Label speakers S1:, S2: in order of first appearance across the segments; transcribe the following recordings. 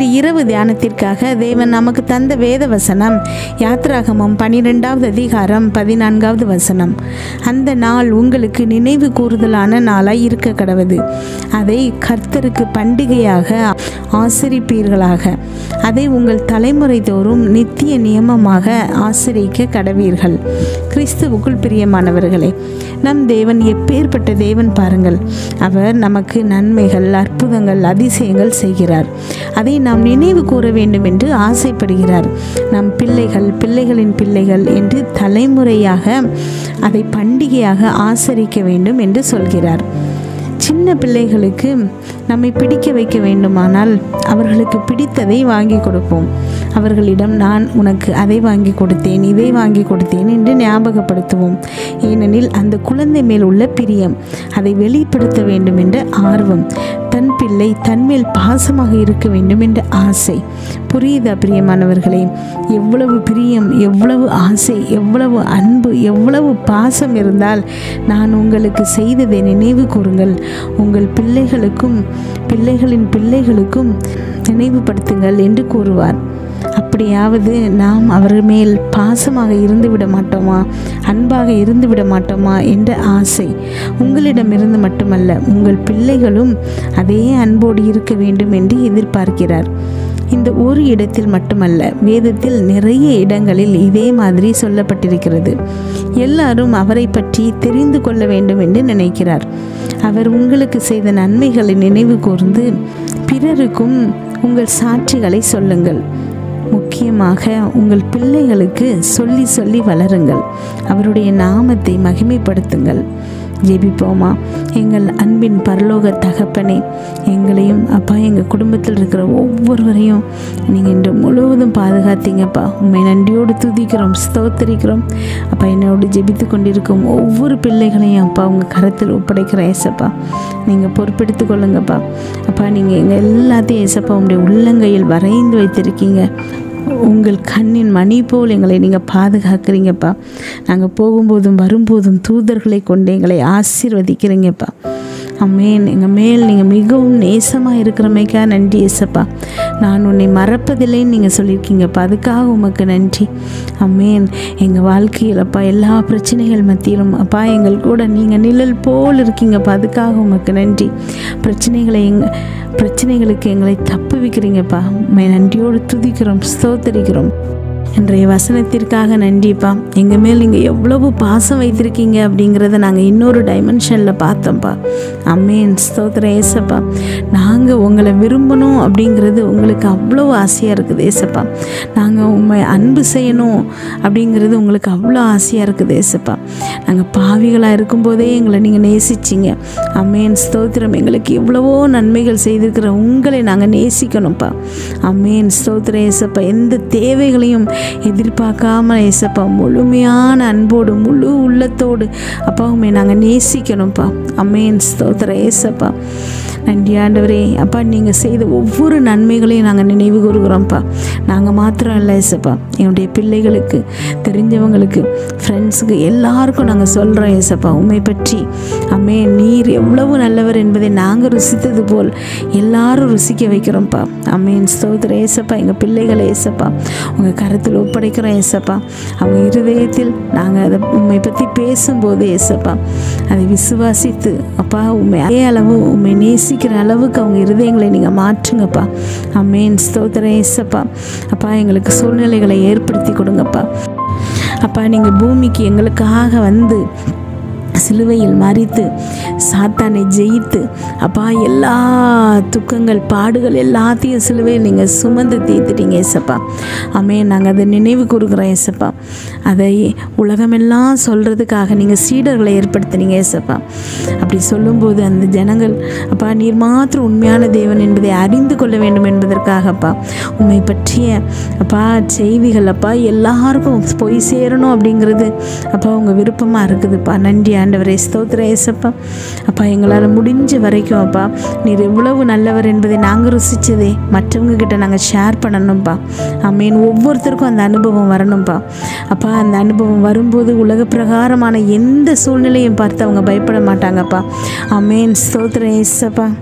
S1: இரவு தியானத்திற்காக தேவன் நமக்கு தந்த வேத வசனம் யாத்ராகமம் பனிரெண்டாவது அதிகாரம் பதினான்காவது வசனம் அந்த நாள் உங்களுக்கு நினைவு கூறுதலான நாளாய் இருக்க கடவுது அதை கர்த்தருக்கு பண்டிகையாக ஆசிரிப்பீர்களாக அதை உங்கள் தலைமுறை தோறும் நித்திய நியமமாக ஆசிரிக்க கடவீர்கள் கிறிஸ்துவுக்குள் பிரியமானவர்களே நம் தேவன் எப்பேற்பட்ட தேவன் பாருங்கள் அவர் நமக்கு நன்மைகள் அற்புதங்கள் அதிசயங்கள் செய்கிறார் அதை நாம் நினைவு கூற வேண்டும் என்று ஆசைப்படுகிறார் நம் பிள்ளைகள் பிள்ளைகளின் பிள்ளைகள் என்று தலைமுறையாக அதை பண்டிகையாக ஆசரிக்க வேண்டும் என்று சொல்கிறார் சின்ன பிள்ளைகளுக்கு நம்மை பிடிக்க வைக்க வேண்டுமானால் அவர்களுக்கு பிடித்ததை வாங்கி கொடுப்போம் அவர்களிடம் நான் உனக்கு அதை வாங்கி கொடுத்தேன் இதை வாங்கி கொடுத்தேன் என்று ஞாபகப்படுத்துவோம் ஏனெனில் அந்த குழந்தை மேல் உள்ள பிரியம் அதை வெளிப்படுத்த வேண்டும் என்ற ஆர்வம் தன் பிள்ளை தன்மேல் பாசமாக இருக்க வேண்டும் என்ற ஆசை புரியுதா பிரியமானவர்களே எவ்வளவு பிரியம் எவ்வளவு ஆசை எவ்வளவு அன்பு எவ்வளவு பாசம் இருந்தால் நான் உங்களுக்கு செய்ததை நினைவு கூறுங்கள் உங்கள் பிள்ளைகளுக்கும் பிள்ளைகளின் பிள்ளைகளுக்கும் நினைவுபடுத்துங்கள் என்று கூறுவார் அப்படியாவது நாம் அவர் மேல் பாசமாக இருந்து விட மாட்டோமா அன்பாக இருந்து விட மாட்டோமா என்ற ஆசை உங்களிடமிருந்து மட்டுமல்ல உங்கள் பிள்ளைகளும் அதே அன்போடு இருக்க வேண்டும் என்று எதிர்பார்க்கிறார் இந்த ஒரு இடத்தில் மட்டுமல்ல வேதத்தில் நிறைய இடங்களில் இதே மாதிரி சொல்லப்பட்டிருக்கிறது எல்லாரும் அவரை பற்றி தெரிந்து கொள்ள வேண்டும் என்று நினைக்கிறார் அவர் உங்களுக்கு செய்த நன்மைகளை நினைவு கூர்ந்து பிறருக்கும் உங்கள் சாட்சிகளை சொல்லுங்கள் முக்கியமாக உங்கள் பிள்ளைகளுக்கு சொல்லி சொல்லி வளருங்கள் அவருடைய நாமத்தை மகிமைப்படுத்துங்கள் ஜெபிப்போமா எங்கள் அன்பின் பரலோக தகப்பனே எங்களையும் அப்பா எங்கள் குடும்பத்தில் இருக்கிற ஒவ்வொருவரையும் நீங்கள் இன்று முழுவதும் பாதுகாத்தீங்கப்பா உண்மை நன்றியோடு துதிக்கிறோம் ஸ்தோத்தரிக்கிறோம் அப்பா என்னோடு ஜெபித்து கொண்டிருக்கும் ஒவ்வொரு பிள்ளைகளையும் அப்பா உங்கள் கரத்தில் ஒப்படைக்கிற ஏசப்பா நீங்கள் பொறுப்பெடுத்து கொள்ளுங்கப்பா அப்பா நீங்கள் எங்கள் எல்லாத்தையும் ஏசப்பா உங்களுடைய உள்ளங்கையில் வரைந்து வைத்திருக்கீங்க உங்கள் கண்ணின் மணி போல் எங்களை நீங்கள் பாதுகாக்கிறீங்கப்பா நாங்கள் போகும்போதும் வரும்போதும் தூதர்களை கொண்டு எங்களை ஆசீர்வதிக்கிறீங்கப்பா அம்மேன் எங்கள் மேல் நீங்கள் மிகவும் நேசமாக இருக்கிறமைக்கா நன்றி ஏசப்பா நான் உன்னை மறப்பதில்லைன்னு நீங்கள் சொல்லியிருக்கீங்கப்பா அதுக்காக உமக்கு நன்றி அம்மேன் எங்கள் வாழ்க்கையில் அப்பா எல்லா பிரச்சனைகள் மத்தியிலும் அப்பா எங்கள் கூட நீங்கள் நிழல் போல் இருக்கீங்கப்பா அதுக்காக உமக்கு நன்றி பிரச்சனைகளை எங்கள் பிரச்சனைகளுக்கு எங்களை தப்பு வைக்கிறீங்கப்பா உண்மை நன்றியோடு துதிக்கிறோம் ஸ்தோத்தரிக்கிறோம் இன்றைய வசனத்திற்காக நன்றிப்பா எங்கள் மேல் நீங்கள் எவ்வளவு பாசம் வைத்திருக்கீங்க அப்படிங்கிறத நாங்கள் இன்னொரு டைமென்ஷனில் பார்த்தோம்ப்பா அம்மேன் ஸ்தோத்திரம் ஏசப்பா நாங்கள் உங்களை விரும்பணும் அப்படிங்கிறது உங்களுக்கு அவ்வளோ ஆசையாக இருக்குது ஏசப்பா நாங்கள் உண்மை அன்பு செய்யணும் அப்படிங்கிறது உங்களுக்கு அவ்வளோ ஆசையாக இருக்குது ஏசப்பா நாங்கள் பாவிகளாக இருக்கும்போதே எங்களை நீங்கள் நேசிச்சிங்க அம்மேன் ஸ்தோத்திரம் எங்களுக்கு எவ்வளவோ நன்மைகள் செய்திருக்கிற உங்களை நாங்கள் நேசிக்கணும்ப்பா அம்மேன் ஸ்தோத்திரம் ஏசப்பா எந்த தேவைகளையும் எதிர்பார்க்காம ஏசப்பா முழுமையான அன்போடு முழு உள்ளத்தோடு அப்பா உண்மை நாங்கள் நேசிக்கணும்ப்பா அம்மேன் ஸ்தோத்திர ஏசப்பா நன்றி ஆண்டவரே அப்பா நீங்கள் செய்த ஒவ்வொரு நன்மைகளையும் நாங்கள் நினைவு கூறுகிறோம்ப்பா நாங்கள் மாத்திரம் இல்லை ஏசப்பா என்னுடைய பிள்ளைகளுக்கு தெரிஞ்சவங்களுக்கு ஃப்ரெண்ட்ஸுக்கு எல்லாருக்கும் நாங்கள் சொல்கிறோம் ஏசப்பா உண்மை பற்றி அம்மே நீர் எவ்வளவு நல்லவர் என்பதை நாங்கள் ருசித்தது போல் எல்லாரும் ருசிக்க வைக்கிறோம்ப்பா அம்மேன் ஸ்தோத்திர ஏசப்பா எங்கள் பிள்ளைகளை ஏசப்பா உங்கள் கருத்தில் ஒப்படைக்கிறோம் ஏசப்பா அவங்க இருதயத்தில் நாங்கள் அதை உண்மை பற்றி பேசும்போது ஏசப்பா அதை விசுவாசித்து அப்பா உண்மை அதே அளவு உண்மை நேசிக்கிற அளவுக்கு அவங்க இருதயங்களை நீங்கள் மாற்றுங்கப்பா அம்மேன் ஸ்தோத்திரம் ஏசப்பா அப்பா எங்களுக்கு சூழ்நிலைகளை ஏற்படுத்தி கொடுங்கப்பா அப்பா நீங்கள் பூமிக்கு எங்களுக்காக வந்து சிலுவையில் மறித்து சாத்தானை ஜெயித்து அப்பா எல்லா துக்கங்கள் பாடுகள் எல்லாத்தையும் சிலுவையில் நீங்கள் சுமந்து தீர்த்துட்டீங்க ஏசப்பா அமே நாங்கள் அதை நினைவு கூறுகிறோம் ஏசப்பா அதை உலகமெல்லாம் சொல்கிறதுக்காக நீங்கள் சீடர்களை ஏற்படுத்தினீங்க ஏசப்பா அப்படி சொல்லும்போது அந்த ஜனங்கள் அப்பா நீர் மாத்திரம் உண்மையான தேவன் என்பதை அறிந்து கொள்ள வேண்டும் என்பதற்காகப்பா உண்மை பற்றிய அப்பா செய்திகள் அப்பா எல்லாருக்கும் போய் சேரணும் அப்படிங்கிறது அப்பா உங்கள் விருப்பமாக இருக்குதுப்பா நன்றி ஆண்டவரே ஸ்தோத்திர ஏசப்பா அப்பா எங்களால் முடிஞ்ச வரைக்கும் அப்பா நீர் எவ்வளவு நல்லவர் என்பதை நாங்கள் ருசித்ததே மற்றவங்க கிட்ட நாங்கள் ஷேர் பண்ணணும்ப்பா அம்மீன் ஒவ்வொருத்தருக்கும் அந்த அனுபவம் வரணும்ப்பா அப்பா அந்த அனுபவம் வரும்போது உலக பிரகாரமான எந்த சூழ்நிலையும் பார்த்து அவங்க பயப்பட மாட்டாங்கப்பா அம்மேன் ஸ்தோத்திர ஏசப்பா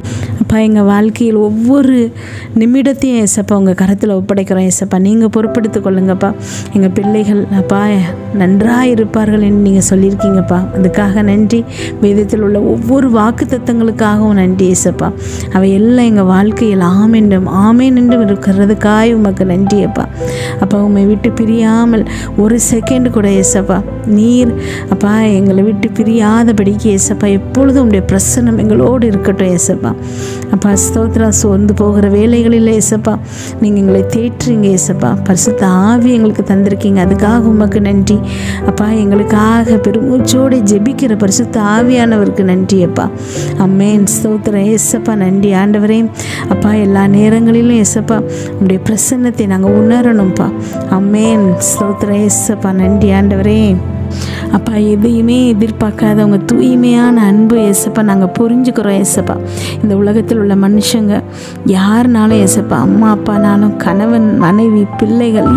S1: அப்பா எங்கள் வாழ்க்கையில் ஒவ்வொரு நிமிடத்தையும் ஏசப்பா உங்கள் கரத்தில் ஒப்படைக்கிறோம் ஏசப்பா நீங்கள் பொறுப்படுத்திக் கொள்ளுங்கப்பா எங்கள் பிள்ளைகள் அப்பா நன்றாக இருப்பார்கள் என்று நீங்கள் சொல்லியிருக்கீங்கப்பா அதுக்காக நன்றி வேதத்தில் உள்ள ஒவ்வொரு வாக்கு தத்தங்களுக்காகவும் நன்றி ஏசப்பா அவை எல்லாம் எங்கள் வாழ்க்கையில் ஆமென்றும் ஆமேன் என்றும் இருக்கிறதுக்காய் உமக்கு நன்றி அப்பா அப்பா உம்மை விட்டு பிரியாமல் ஒரு செகண்ட் கூட ஏசப்பா நீர் அப்பா எங்களை விட்டு பிரியாதபடிக்கு ஏசப்பா எப்பொழுதும் உடைய பிரசன்னம் எங்களோடு இருக்கட்டும் ஏசப்பா அப்பா ஸ்தோத்ரா சோர்ந்து போகிற வேலைகளில் ஏசப்பா நீங்கள் எங்களை தேற்றுறீங்க ஏசப்பா பரிசுத்த ஆவி எங்களுக்கு தந்திருக்கீங்க அதுக்காக உமக்கு நன்றி அப்பா எங்களுக்காக பெருமூச்சோடு ஜெபிக்கிற பரிசுத்த ஆவியானவருக்கு நன்றி அப்பா அம்மேன் ஸ்தோத்திரம் ஏசப்பா நன்றி ஆண்டவரே அப்பா எல்லா நேரங்களிலும் ஏசப்பா உடைய பிரசன்னத்தை நாங்கள் உணரணும்ப்பா அம்மேன் ஸ்தோத்திரம் ஏசப்பா நன்றி ஆண்டவரே அப்பா எதையுமே எதிர்பார்க்காத உங்கள் தூய்மையான அன்பு ஏசப்பா நாங்கள் புரிஞ்சுக்கிறோம் ஏசப்பா இந்த உலகத்தில் உள்ள மனுஷங்க யாருனாலும் ஏசப்பா அம்மா அப்பானாலும் கணவன் மனைவி பிள்ளைகள்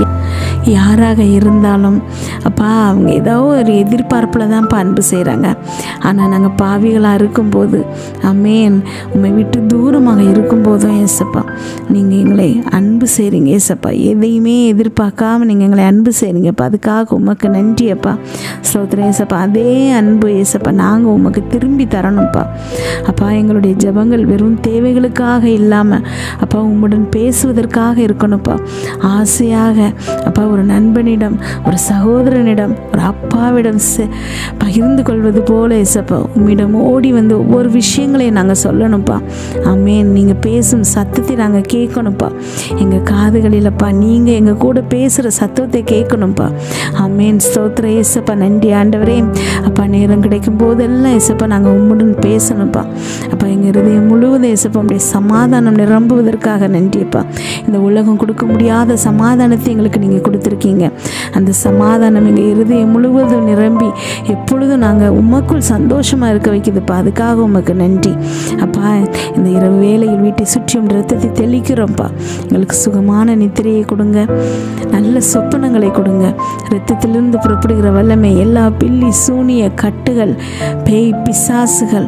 S1: யாராக இருந்தாலும் அப்பா அவங்க ஏதோ ஒரு எதிர்பார்ப்பில் தான்ப்பா அன்பு செய்கிறாங்க ஆனால் நாங்கள் பாவிகளாக இருக்கும்போது அம்மேன் உண்மை விட்டு தூரமாக இருக்கும்போதும் ஏசப்பா நீங்கள் எங்களை அன்பு செய்கிறீங்க ஏசப்பா எதையுமே எதிர்பார்க்காம நீங்கள் எங்களை அன்பு செய்கிறீங்கப்பா அதுக்காக உமக்கு நன்றி அப்பா ஸ்தோத்திரம் ஏசப்பா அதே அன்பு ஏசப்பா நாங்கள் உமக்கு திரும்பி தரணும்ப்பா அப்பா எங்களுடைய ஜெபங்கள் வெறும் தேவைகளுக்காக இல்லாமல் அப்பா உம்முடன் பேசுவதற்காக இருக்கணும்ப்பா ஆசையாக அப்பா ஒரு நண்பனிடம் ஒரு சகோதரனிடம் ஒரு அப்பாவிடம் செ- பகிர்ந்து கொள்வது போல ஏசப்பா உம்மிடம் ஓடி வந்து ஒவ்வொரு விஷயங்களையும் நாங்கள் சொல்லணும்ப்பா ஆமேன் நீங்கள் பேசும் சத்தத்தை நாங்கள் கேட்கணும்ப்பா எங்கள் காதுகளிலப்பா நீங்கள் எங்கள் கூட பேசுகிற சத்தத்தை கேட்கணும்ப்பா ஆமேன் ஸ்தோத்திர ஏசப்பா நன்றி ஆண்டவரே அப்பா நேரம் கிடைக்கும் போதெல்லாம் ஏசப்பா நாங்கள் உம்முடன் பேசணும்ப்பா அப்பா எங்கள் இருதயம் முழுவதும் ஏசப்பா உடைய சமாதானம் நிரம்புவதற்காக நன்றிப்பா இந்த உலகம் கொடுக்க முடியாத சமாதானத்தை எங்களுக்கு நீங்கள் கொடுத்துருக்கீங்க அந்த சமாதானம் எங்கள் இருதயம் முழுவதும் நிரம்பி எப்பொழுதும் நாங்கள் உமக்குள் சந்தோஷமாக இருக்க வைக்குதுப்பா அதுக்காக உமக்கு நன்றி அப்பா இந்த இரவு வேளையில் வீட்டை சுற்றியும் ரத்தத்தை தெளிக்கிறோம்ப்பா எங்களுக்கு சுகமான நித்திரையை கொடுங்க நல்ல சொப்பனங்களை கொடுங்க ரத்தத்திலிருந்து புறப்படுகிற வல்லமை எல்லா பில்லி சூனிய கட்டுகள் பேய் பிசாசுகள்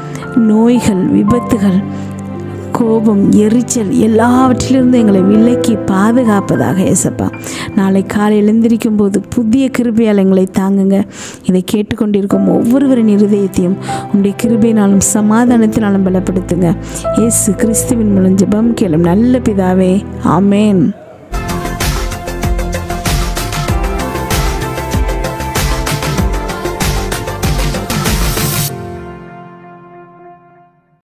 S1: நோய்கள் விபத்துகள் கோபம் எரிச்சல் எல்லாவற்றிலிருந்து எங்களை விலக்கி பாதுகாப்பதாக ஏசப்பா நாளை காலை எழுந்திருக்கும் போது புதிய கிருபையால் எங்களை தாங்குங்க இதை கேட்டுக்கொண்டிருக்கும் ஒவ்வொருவரின் இருதயத்தையும் உங்களுடைய கிருபையினாலும் சமாதானத்தினாலும் பலப்படுத்துங்க இயேசு கிறிஸ்துவின் மூலம் ஜெபம் கேளும் நல்ல பிதாவே ஆமேன்